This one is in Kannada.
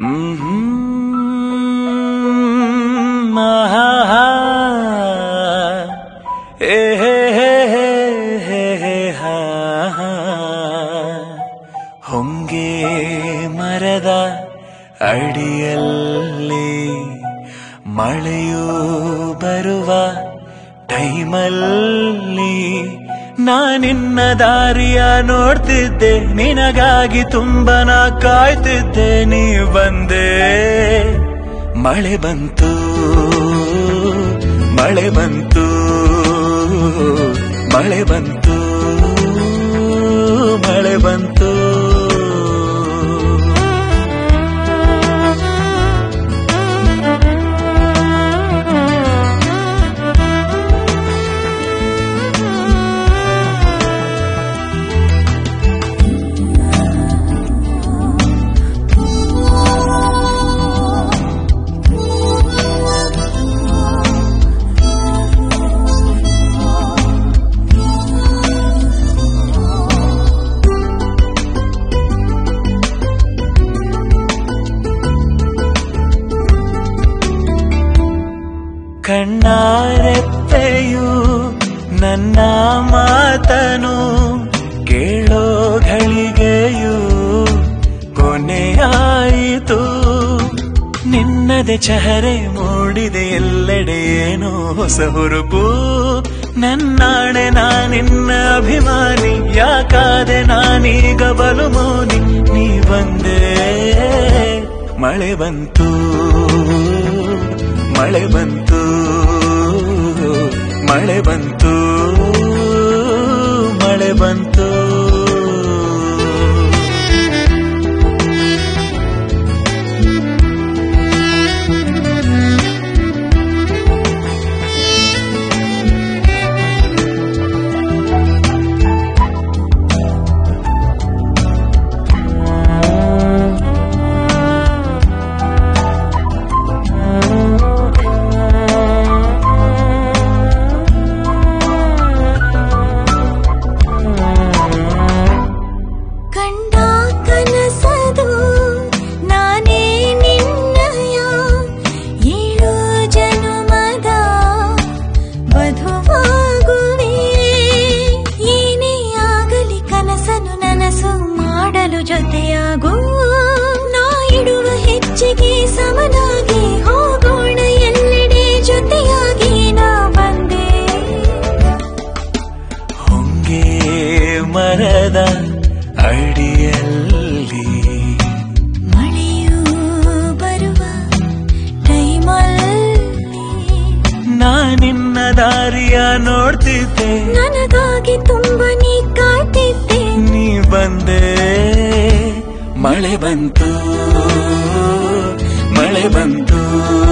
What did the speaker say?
ಹ್ಮ್ ಆಹಾ. ಏ ಹೇ ಹೇ ಹೇ ಹೇ ಹೇ ಹಾ ಹಾ. ಹೊಂಗೆ ಮರದ ಅಡಿಯಲ್ಲಿ ಮಳೆಯೂ ಬರುವ ಟೈಮಲ್ಲಿ ನಾನಿನ್ನ ದಾರಿಯ ನೋಡ್ತಿದ್ದೆ ನಿನಗಾಗಿ ತುಂಬ ನಾ ಕಾಯ್ತಿದ್ದೆ ನೀ ಬಂದೆ ಮಳೆ ಬಂತು ಮಳೆ ಬಂತು ಮಳೆ ಬಂತು ಮಳೆ ಬಂತು ಕಣ್ಣಾರೆತ್ತೆಯು ನನ್ನ ಮಾತನು ಕೇಳೋ ಘಳಿಗೆಯು ಕೊನೆಯಾಯಿತು ನಿನ್ನದೆ ಚಹರೆ ಮೂಡಿದೆ ಎಲ್ಲೆಡೆ ಏನೋ ಹೊಸ ಹುರುಪು ನನ್ನಾಣೆ ನಾನಿನ್ನ ಅಭಿಮಾನಿ ಯಾಕಾದೆ ನಾನೀಗ ಬಲು ಮೌನಿ ನೀ ಬಂದೆ ಮಳೆ ಬಂತು ಮಳೆ ಬಂತು ಮಳೆ ಬಂತು ಮಳೆ ಬಂತು ಕಂಡ ಕನಸದು ನಾನೇ ನಿನ್ನಯ ಏಳು ಜನುಮದ ವಧುವಾಗುವೆ ಏನೇ ಆಗಲಿ ಕನಸನು ನನಸು ಮಾಡಲು ಜೊತೆಯಾಗು ನಾ ಇಡುವ ಹೆಜ್ಜೆಗೆ ಸಮನಾಗಿ ಹೋಗೋಣ ಎಲ್ಲೆಡೆ ಜೊತೆಯಾಗಿ ನಾ ಬಂದೆ ಹೊಂಗೆ ಮರದ ಅಡಿಯಲ್ಲಿ ಮಳೆಯೂ ಬರುವ ಟೈಮಲ್ಲಿ ನಾನಿನ್ನ ದಾರಿಯ ನೋಡ್ತಿದ್ದೆ ನನಗಾಗಿ ತುಂಬ ನೀ ಕಾಯ್ತಿದ್ದೆ ನೀ ಬಂದೆ ಮಳೆ ಬಂತು ಮಳೆ ಬಂತು